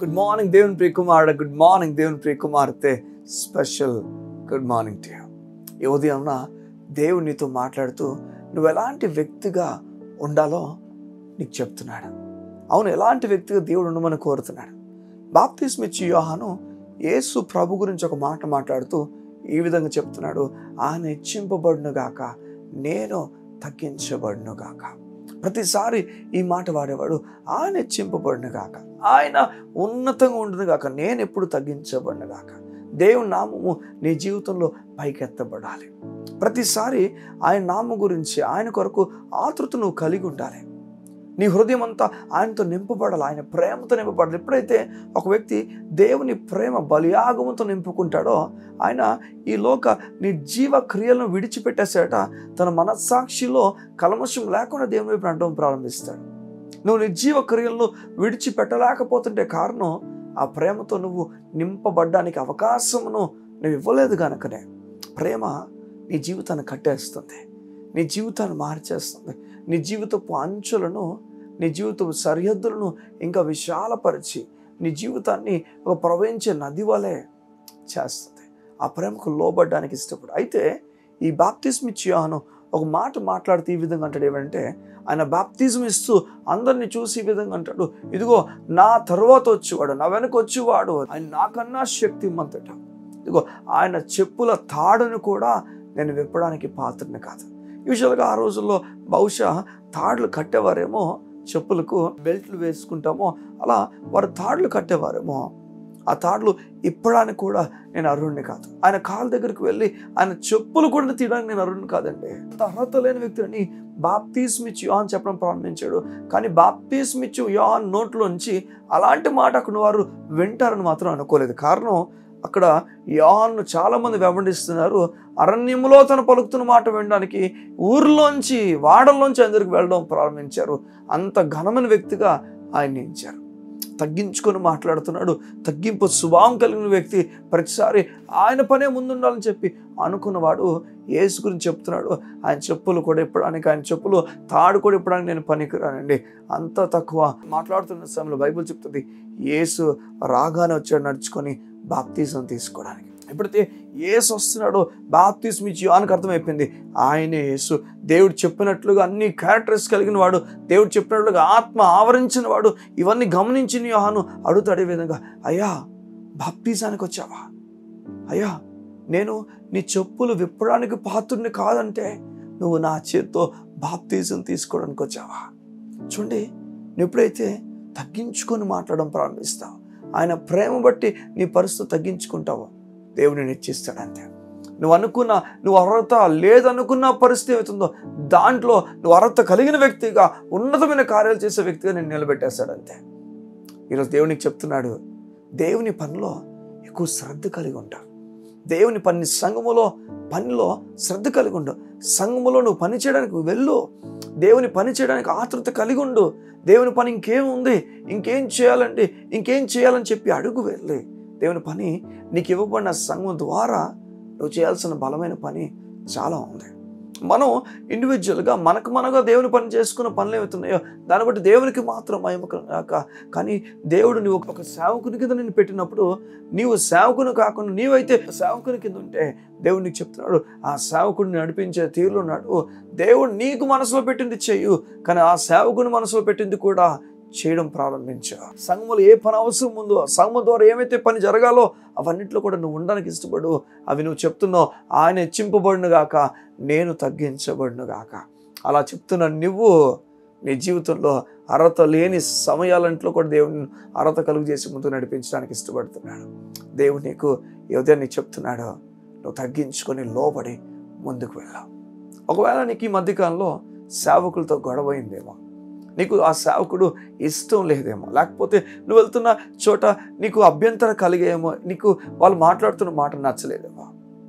Good morning దేవుని ప్రియ కుమారుడు good morning దేవుని ప్రియ కుమార్తె స్పెషల్ గుడ్ మార్నింగ్ టు ఈ ఉదయం దేవుడు నీతో మాట్లాడుతూ నువ్వు ఎలాంటి వ్యక్తిగా ఉండాలో నీకు చెప్తున్నాడు అవును ఎలాంటి వ్యక్తిగా దేవుడు ఉండమని కోరుతున్నాడు బాప్తిస్మిచ్చి యోహాను యేసు ప్రభు గురించి ఒక మాట మాట్లాడుతూ ఈ విధంగా చెప్తున్నాడు ఆయన హెచ్చింపబడును గాక నేను తగ్గించబడును గాక ప్రతిసారి ఈ మాట వాడేవాడు ఆయన హెచ్చింపబడును గాక ఆయన ఉన్నతంగా ఉండును గాక నేను ఎప్పుడు తగ్గించబడును గాక దేవుని నామము నీ జీవితంలో పైకెత్తబడాలి ప్రతిసారి ఆయన నామం గురించి ఆయన కొరకు ఆతృత నువ్వు కలిగి ఉండాలి నీ హృదయం అంతా ఆయనతో నింపబడాలి ఆయన ప్రేమతో నింపబడాలి ఎప్పుడైతే ఒక వ్యక్తి దేవుని ప్రేమ బలియాగముతో నింపుకుంటాడో ఆయన ఈ లోక నీ జీవ క్రియలను విడిచిపెట్టేసేట తన మనస్సాక్షిలో కల్మషం లేకుండా దేవుని వైపు నడవడం ప్రారంభిస్తాడు నువ్వు నీ జీవ క్రియలను విడిచిపెట్టలేకపోతుంటే కారణం ఆ ప్రేమతో నువ్వు నింపబడ్డానికి అవకాశమును నువ్వు ఇవ్వలేదు కనుకనే ప్రేమ నీ జీవితాన్ని కట్టేస్తుంది నీ జీవితాన్ని మార్చేస్తుంది నీ జీవితపు అంచులను నీ జీవితపు సరిహద్దులను ఇంకా విశాలపరిచి నీ జీవితాన్ని ఒక ప్రవహించే నది వలె చేస్తుంది ఆ ప్రేమకు లోబడ్డానికి ఇష్టపడు అయితే ఈ బాప్తిజం ఇచ్చాను ఒక మాట మాట్లాడుతూ ఈ విధంగా అంటాడు ఏమంటే ఆయన బాప్తిజం ఇస్తూ అందరిని చూసి ఈ విధంగా అంటాడు ఇదిగో నా తర్వాత వచ్చేవాడు నా వెనక వచ్చేవాడు ఆయన నాకన్నా శక్తిమంతట ఇదిగో ఆయన చెప్పుల తాడును కూడా నేను విప్పడానికి పాత్రని కాదు యూజువల్గా ఆ రోజుల్లో బహుశా తాడులు కట్టేవారేమో చెప్పులకు బెల్ట్లు వేసుకుంటామో అలా వారు తాడులు కట్టేవారేమో ఆ తాడులు ఇప్పడానికి కూడా నేను అర్హుడిని కాదు ఆయన కాళ్ళ దగ్గరికి వెళ్ళి ఆయన చెప్పులు కూడా తీయడానికి నేను అర్హుడిని కాదండి అంత అర్హత లేని వ్యక్తిని బాప్తీస్మిచ్చు యోహాన్ చెప్పడం ప్రారంభించాడు కానీ బాప్తీస్మిచ్చు యోహాన్ నోట్లోంచి అలాంటి మాట అక్కడ వారు వింటారని మాత్రం అనుకోలేదు కారణం అక్కడ యోహాన్ను చాలామంది వెంబడిస్తున్నారు అరణ్యములో తను పలుకుతున్న మాట వినడానికి ఊర్లోంచి వాడల్లోంచి అందరికి వెళ్ళడం ప్రారంభించారు అంత ఘనమైన వ్యక్తిగా ఆయన నించారు తగ్గించుకొని మాట్లాడుతున్నాడు తగ్గింపు స్వభావం కలిగిన వ్యక్తి ప్రతిసారి ఆయన పనే ముందుండాలని చెప్పి అనుకున్నవాడు యేసు గురించి చెప్తున్నాడు ఆయన చెప్పులు కూడా ఇప్పడానికి ఆయన చెప్పులు తాడు కూడా ఇప్పడానికి నేను పనికిరానండి అంత తక్కువ మాట్లాడుతున్న సమయంలో బైబిల్ చెప్తుంది యేసు రాగానే వచ్చాడు నడుచుకొని బాప్తీసం తీసుకోవడానికి ఎప్పుడైతే యేసు వస్తున్నాడో బాప్తీసం ఇచ్చి యోహానికి అర్థమైపోయింది ఆయనే యేసు దేవుడు చెప్పినట్లుగా అన్ని క్యారెక్టర్స్ కలిగిన వాడు దేవుడు చెప్పినట్లుగా ఆత్మ ఆవరించిన వాడు ఇవన్నీ గమనించిన యోహాను అడుగుతాడు ఈ విధంగా అయ్యా బాప్తీసానికి వచ్చావా అయ్యా నేను నీ చెప్పులు విప్పడానికి పాత్రుడిని కాదంటే నువ్వు నా చేత్తో బాప్తీసం తీసుకోవడానికి వచ్చావా చూడండి నువ్వు ఎప్పుడైతే తగ్గించుకొని మాట్లాడడం ప్రారంభిస్తావు ఆయన ప్రేమ బట్టి నీ పరిస్థితి తగ్గించుకుంటావు దేవుడిని హెచ్చిస్తాడంతే నువ్వు అనుకున్న నువ్వు అర్హత లేదనుకున్న పరిస్థితి ఏమవుతుందో దాంట్లో నువ్వు అర్హత కలిగిన వ్యక్తిగా ఉన్నతమైన కార్యాలు చేసే వ్యక్తిగా నేను నిలబెట్టేస్తాడంతే ఈరోజు దేవునికి చెప్తున్నాడు దేవుని పనిలో ఎక్కువ శ్రద్ధ కలిగి ఉంటా దేవుని పని సంఘములో పనిలో శ్రద్ధ కలిగి ఉండు సంఘములో నువ్వు పని చేయడానికి వెళ్ళు దేవుని పని చేయడానికి ఆతృత కలిగి ఉండు దేవుని పని ఇంకేం ఉంది ఇంకేం చేయాలండి ఇంకేం చేయాలని చెప్పి అడుగు వెళ్ళి దేవుని పని నీకు ఇవ్వబడిన సంఘం ద్వారా నువ్వు చేయాల్సిన బలమైన పని చాలా ఉంది మనం ఇండివిజువల్గా మనకు మనగా దేవుని పని చేసుకున్న పనులు ఏమవుతున్నాయో దాన్ని బట్టి దేవునికి మాత్రం మహిమ కాక కానీ దేవుడు నువ్వు ఒక సేవకుని కింద నేను పెట్టినప్పుడు నీవు సేవకుని కాకుండా నీవైతే సేవకుని కింద ఉంటే దేవుడు నీకు చెప్తున్నాడు ఆ సేవకుడిని నడిపించే తీరులో ఉన్నాడు దేవుడు నీకు మనసులో పెట్టింది చెయ్యు కానీ ఆ సేవకుని మనసులో పెట్టింది కూడా చేయడం ప్రారంభించా సంఘములు ఏ పని అవసరం ఉందో సంఘం ద్వారా ఏమైతే పని జరగాలో అవన్నిట్లో కూడా నువ్వు ఉండడానికి ఇష్టపడు అవి నువ్వు చెప్తున్నావు ఆయన హెచ్చింపబడిన గాక నేను తగ్గించబడిన గాక అలా చెప్తున్న నువ్వు నీ జీవితంలో అర్హత లేని సమయాలంట్లో కూడా దేవుని అర్హత కలుగు చేసి ముందు నడిపించడానికి ఇష్టపడుతున్నాడు దేవుడు నీకు ఈ ఉదయం నీకు చెప్తున్నాడు నువ్వు తగ్గించుకొని లోబడి ముందుకు వెళ్ళావు ఒకవేళ నీకు ఈ మధ్యకాలంలో సేవకులతో గొడవ అయిందేమో నీకు ఆ సేవకుడు ఇష్టం లేదేమో లేకపోతే నువ్వు వెళ్తున్న చోట నీకు అభ్యంతరం కలిగేమో నీకు వాళ్ళు మాట్లాడుతున్న మాట నచ్చలేదేమో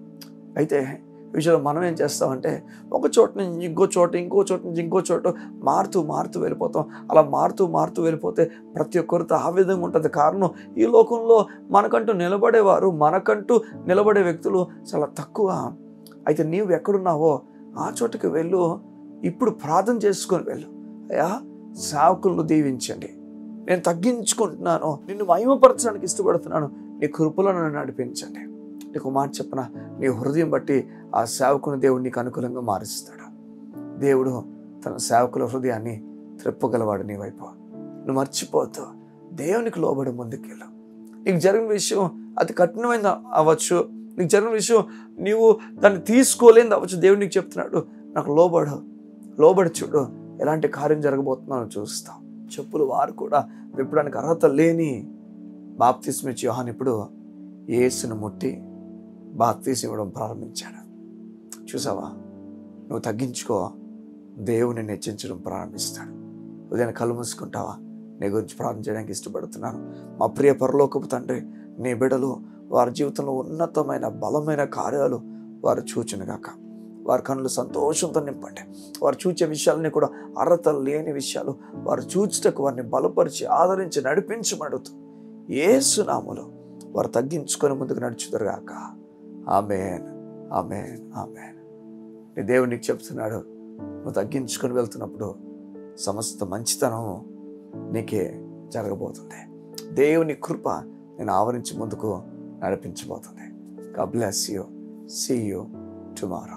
అయితే విషయంలో మనం ఏం చేస్తామంటే ఒక చోట నుంచి ఇంకో చోట ఇంకో చోట నుంచి ఇంకో చోట మారుతూ మారుతూ వెళ్ళిపోతాం అలా మారుతూ మారుతూ వెళ్ళిపోతే ప్రతి ఒక్కరితో ఆ విధంగా ఉంటుంది కారణం ఈ లోకంలో మనకంటూ నిలబడేవారు మనకంటూ నిలబడే వ్యక్తులు చాలా తక్కువ అయితే నీవు ఎక్కడున్నావో ఆ చోటుకి వెళ్ళు ఇప్పుడు ప్రార్థన చేసుకొని వెళ్ళు అయ్యా సేవకులను దీవించండి నేను తగ్గించుకుంటున్నాను నిన్ను మహిమపరచడానికి ఇష్టపడుతున్నాను నీ కృపలో నన్ను నడిపించండి నీకు మాట చెప్పన నీ హృదయం బట్టి ఆ సేవకుని దేవుడు నీకు అనుకూలంగా మారుస్తాడు దేవుడు తన సేవకుల హృదయాన్ని త్రిప్పగలవాడు నీ వైపు నువ్వు మర్చిపోతూ దేవునికి లోబడి ముందుకెళ్ళు నీకు జరిగిన విషయం అది కఠినమైనది అవ్వచ్చు నీకు జరిగిన విషయం నీవు దాన్ని తీసుకోలేనిది అవ్వచ్చు దేవుడు నీకు చెప్తున్నాడు నాకు లోబడు లోబడి చూడు ఎలాంటి కార్యం జరగబోతున్నానో చూస్తాం చెప్పులు వారు కూడా విప్పడానికి అర్హత లేని బాప్తిస్మిచ్చి యోహాన్ ఇప్పుడు యేసును ముట్టి బాప్తీస్ ఇవ్వడం ప్రారంభించాడు చూసావా నువ్వు తగ్గించుకో దేవుని హెచ్చించడం ప్రారంభిస్తాడు ఉదయం కళ్ళు మూసుకుంటావా నీ గురించి ప్రార్థన చేయడానికి ఇష్టపడుతున్నాను మా ప్రియ పరలోకపు తండ్రి నీ బిడలు వారి జీవితంలో ఉన్నతమైన బలమైన కార్యాలు వారు చూచునుగాక వారి కన్నులు సంతోషంతో నింపండి వారు చూచే విషయాలని కూడా అర్హత లేని విషయాలు వారు చూచుటకు వారిని బలపరిచి ఆదరించి నడిపించమడుతూ ఏసునాములు వారు తగ్గించుకొని ముందుకు నడుచుదరుగాక ఆమెన్ ఆమెన్ ఆమెన్ నీ దేవుడు నీకు చెప్తున్నాడు నువ్వు తగ్గించుకొని వెళ్తున్నప్పుడు సమస్త మంచితనం నీకే జరగబోతుంది దేవుని కృప నేను ఆవరించి ముందుకు నడిపించబోతుంది God bless you. See you tomorrow.